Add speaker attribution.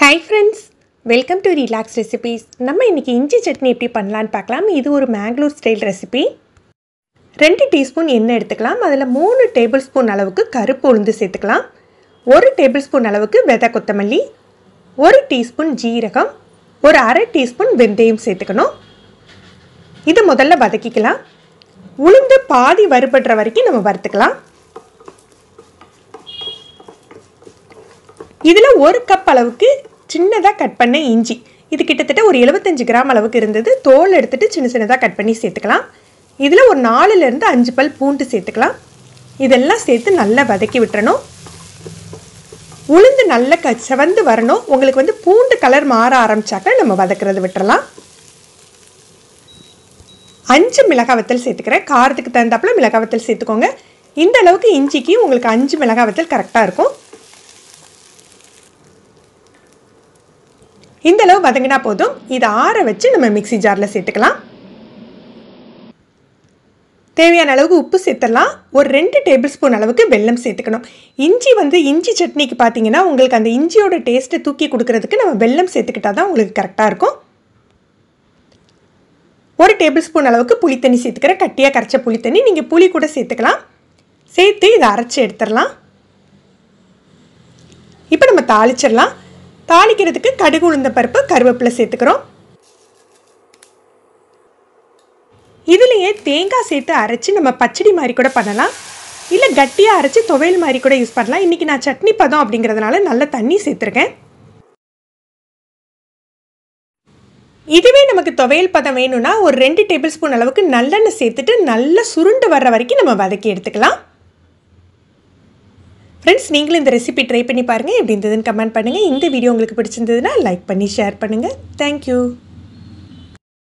Speaker 1: hi friends welcome to relax recipes நம்ம இன்றைக்கி இஞ்சி சட்னி எப்படி பண்ணலான்னு பார்க்கலாம் இது ஒரு மேங்களூர் ஸ்டைல் ரெசிபி ரெண்டு டீஸ்பூன் எண்ணெய் எடுத்துக்கலாம் அதில் மூணு டேபிள் ஸ்பூன் அளவுக்கு கருப்பு உளுந்து சேர்த்துக்கலாம் ஒரு டேபிள் ஸ்பூன் அளவுக்கு விதை கொத்தமல்லி ஒரு டீஸ்பூன் ஜீரகம் ஒரு அரை டீஸ்பூன் வெந்தயம் சேர்த்துக்கணும் இதை முதல்ல வதக்கிக்கலாம் உளுந்து பாதி வறுபடுற வரைக்கும் நம்ம வறுத்துக்கலாம் இதில் ஒரு கப் அளவுக்கு சின்னதாக கட் பண்ண இஞ்சி இது கிட்டத்தட்ட ஒரு எழுபத்தஞ்சு கிராம் அளவுக்கு இருந்தது தோல் எடுத்துகிட்டு சின்ன சின்னதாக கட் பண்ணி சேர்த்துக்கலாம் இதில் ஒரு நாலுலேருந்து அஞ்சு பல் பூண்டு சேர்த்துக்கலாம் இதெல்லாம் சேர்த்து நல்லா வதக்கி விட்டுறணும் உளுந்து நல்ல க செவந்து வரணும் உங்களுக்கு வந்து பூண்டு கலர் மாற ஆரம்பிச்சாக்க நம்ம வதக்கிறது விட்டுறலாம் அஞ்சு மிளகாய் வத்தல் சேர்த்துக்கிறேன் காரத்துக்கு தகுந்தாப்புல மிளகாய் வத்தல் சேர்த்துக்கோங்க இந்த அளவுக்கு இஞ்சிக்கு உங்களுக்கு அஞ்சு மிளகாய் வத்தல் கரெக்டாக இருக்கும் இந்த அளவு வதங்கினா போதும் இதை ஆற வச்சு நம்ம மிக்சி ஜாரில் சேர்த்துக்கலாம் தேவையான அளவுக்கு உப்பு சேர்த்துடலாம் ஒரு ரெண்டு டேபிள் ஸ்பூன் அளவுக்கு வெல்லம் சேர்த்துக்கணும் இஞ்சி வந்து இஞ்சி சட்னிக்கு பார்த்தீங்கன்னா உங்களுக்கு அந்த இஞ்சியோட டேஸ்ட்டை தூக்கி கொடுக்கறதுக்கு நம்ம வெல்லம் சேர்த்துக்கிட்டா தான் உங்களுக்கு கரெக்டாக இருக்கும் ஒரு டேபிள் ஸ்பூன் அளவுக்கு புளித்தண்ணி சேர்த்துக்கிறேன் கட்டியாக கரைச்ச புளித்தண்ணி நீங்கள் புளி கூட சேர்த்துக்கலாம் சேர்த்து இதை அரைச்சி எடுத்துடலாம் இப்போ நம்ம தாளிச்சிடலாம் தாளிக்கிறதுக்கு கடுகு உளுந்த பருப்பு கருவேப்பிலை சேர்த்துக்கிறோம் இதுலேயே தேங்காய் சேர்த்து அரைச்சி நம்ம பச்சடி மாதிரி கூட பண்ணலாம் இல்லை கட்டியாக அரைச்சி துவையல் மாதிரி கூட யூஸ் பண்ணலாம் இன்றைக்கி நான் சட்னி பதம் அப்படிங்கிறதுனால நல்ல தண்ணி சேர்த்துருக்கேன் இதுவே நமக்கு துவையல் பதம் வேணும்னா ஒரு ரெண்டு டேபிள் ஸ்பூன் அளவுக்கு நல்லெண்ணெய் சேர்த்துட்டு நல்லா சுருண்டு வர்ற வரைக்கும் நம்ம வதக்கி எடுத்துக்கலாம் ஃப்ரெண்ட்ஸ் நீங்களும் இந்த ரெசிபி ட்ரை பண்ணி பாருங்கள் எப்படி இருந்ததுன்னு கமெண்ட் பண்ணுங்கள் இந்த வீடியோ உங்களுக்கு பிடிச்சிருந்ததுன்னா லைக் பண்ணி ஷேர் பண்ணுங்கள் தேங்க்யூ